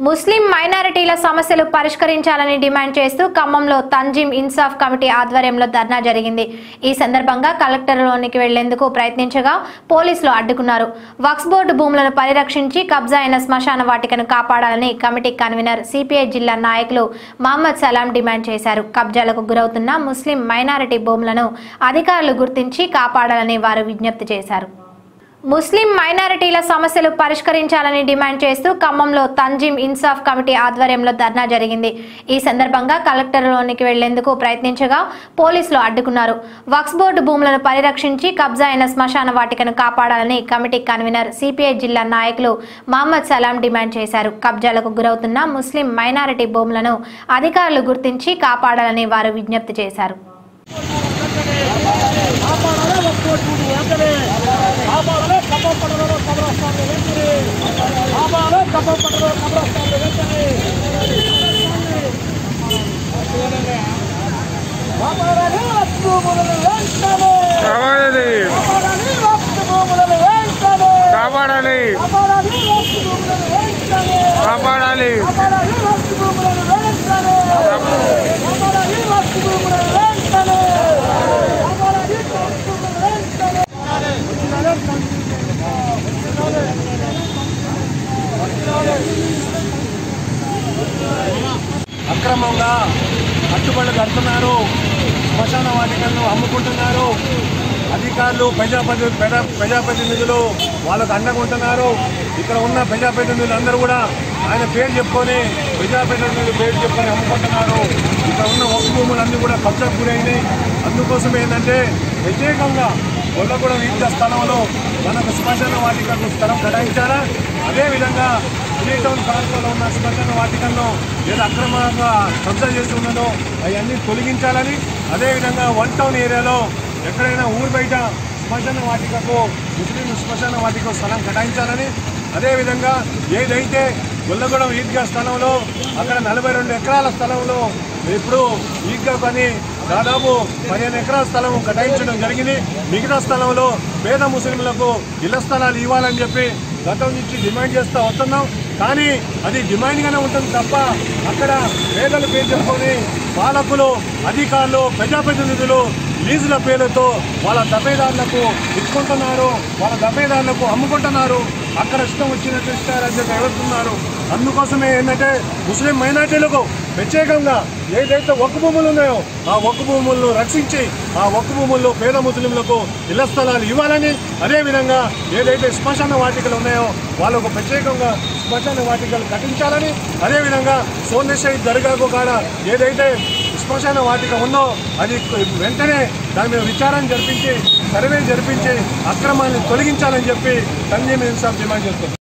ముస్లిం మైనారిటీల సమస్యలు పరిష్కరించాలని డిమాండ్ చేస్తూ ఖమ్మంలో తంజీం ఇన్సాఫ్ కమిటీ ఆధ్వర్యంలో ధర్నా జరిగింది ఈ సందర్భంగా కలెక్టర్లోనికి వెళ్లేందుకు ప్రయత్నించగా పోలీసులు అడ్డుకున్నారు వక్స్ బోర్డు భూములను పరిరక్షించి కబ్జా అయిన శ్మశాన వాటికను కాపాడాలని కమిటీ కన్వీనర్ సిపిఐ జిల్లా నాయకులు మహమ్మద్ సలాం డిమాండ్ చేశారు కబ్జాలకు గురవుతున్న ముస్లిం మైనారిటీ భూములను అధికారులు గుర్తించి కాపాడాలని వారు విజ్ఞప్తి చేశారు ముస్లిం మైనారిటీల సమస్యలు పరిష్కరించాలని డిమాండ్ చేస్తూ ఖమ్మంలో తంజీం ఇన్సాఫ్ కమిటీ ఆధ్వర్యంలో ధర్నా జరిగింది ఈ సందర్భంగా కలెక్టర్లోనికి వెళ్లేందుకు ప్రయత్నించగా పోలీసులు అడ్డుకున్నారు వక్స్ బోర్డు భూములను పరిరక్షించి కబ్జా అయిన శ్మశాన వాటికను కాపాడాలని కమిటీ కన్వీనర్ సిపిఐ జిల్లా నాయకులు మహమ్మద్ సలాం డిమాండ్ చేశారు కబ్జాలకు గురవుతున్న ముస్లిం మైనారిటీ భూములను అధికారులు గుర్తించి కాపాడాలని వారు విజ్ఞప్తి చేశారు కాపాడాలి ఒక్కోటి వెంటనే కాపాడాలి ఖమ్మం పట్టణంలో కబరస్థాన్ని వెంటనే కాపాడాలి ఖమ్మం పట్టణంలో కబరస్థాన్ని వెంటనే కాపాడాలి వస్తు భూములను వెంటనే కాపాడాలి కాపాడాలి వస్తు భూములను వెంటనే కాపాడాలి కాపాడాలి వస్తు భూములను వెంటనే కాపాడాలి కాపాడాలి వస్తు భూములను వెంటనే కాపాడాలి వస్తు భూములను వెంటనే కాపాడాలి వస్తు భూములను అక్రమంగా కట్టుబడులు కడుతున్నారు శ్మశాన వాటికలను అమ్ముకుంటున్నారు అధికారులు ప్రజాప్రతి ప్రజా- ప్రజాప్రతినిధులు వాళ్ళకు అండగా ఉంటున్నారు ఇక్కడ ఉన్న ప్రజాప్రతినిధులు అందరూ కూడా ఆయన పేరు చెప్పుకొని ప్రజాప్రతినిధులు పేరు చెప్పుకొని అమ్ముకుంటున్నారు ఇక్కడ ఉన్న ఒక భూములన్నీ కూడా కబ్జాకు గురైనాయి అందుకోసం ఏంటంటే ప్రత్యేకంగా గొల్లగూడెం ఈద్గా స్థలంలో మనకు శ్మశాన వాటికకు స్థలం కేటాయించాలా అదేవిధంగా త్రీ టౌన్ ప్రాంతంలో ఉన్న శ్మశాన వాటికల్లో ఏదో అక్రమంగా కబ్జా చేసి ఉన్నదో అవన్నీ తొలగించాలని అదేవిధంగా వన్ టౌన్ ఏరియాలో ఎక్కడైనా ఊరు బయట శ్మశాన వాటికకు ముస్లిం శ్మశాన వాటికకు స్థలం కేటాయించాలని అదేవిధంగా ఏదైతే గొల్లగూడెం ఈద్గా స్థలంలో అక్కడ నలభై రెండు ఎకరాల స్థలంలో ఇప్పుడు ఈద్గా పని దాదాపు పదిహేను ఎకరాల స్థలం కేటాయించడం జరిగింది మిగతా స్థలంలో పేద ముస్లింలకు ఇళ్ల స్థలాలు ఇవ్వాలని చెప్పి గతం నుంచి డిమాండ్ చేస్తూ వస్తున్నాం కానీ అది డిమాండ్గానే ఉంటుంది తప్ప అక్కడ పేదల పేరు చెప్పుకొని పాలకులు అధికారులు ప్రజాప్రతినిధులు లీజుల పేరుతో వాళ్ళ దఫేదారులకు ఇచ్చుకుంటున్నారు వాళ్ళ దఫేదారులకు అమ్ముకుంటున్నారు అక్కడ ఇష్టం వచ్చినట్టు ఇష్టారాజ్యంగా ఎదుర్కొన్నారు అందుకోసమే ఏంటంటే ముస్లిం మైనార్టీలకు ప్రత్యేకంగా ఏదైతే ఒక్క భూములు ఉన్నాయో ఆ ఒక్క భూములను రక్షించి ఆ ఒక్క భూముల్లో పేద ముస్లింలకు ఇళ్ల స్థలాలు ఇవ్వాలని అదేవిధంగా ఏదైతే శ్మశాన వాటికలు ఉన్నాయో వాళ్ళకు ప్రత్యేకంగా శ్మశాన వాటికలు కట్టించాలని అదేవిధంగా సోనేశ్వరి దర్గాకు కాడ ఏదైతే శ్మశాన వాటిక ఉందో అది వెంటనే దాని మీద విచారణ జరిపించి సర్వే జరిపించి అక్రమాన్ని తొలగించాలని చెప్పి సంజయ్ ఇన్సాఫ్ డిమాండ్ చేస్తుంది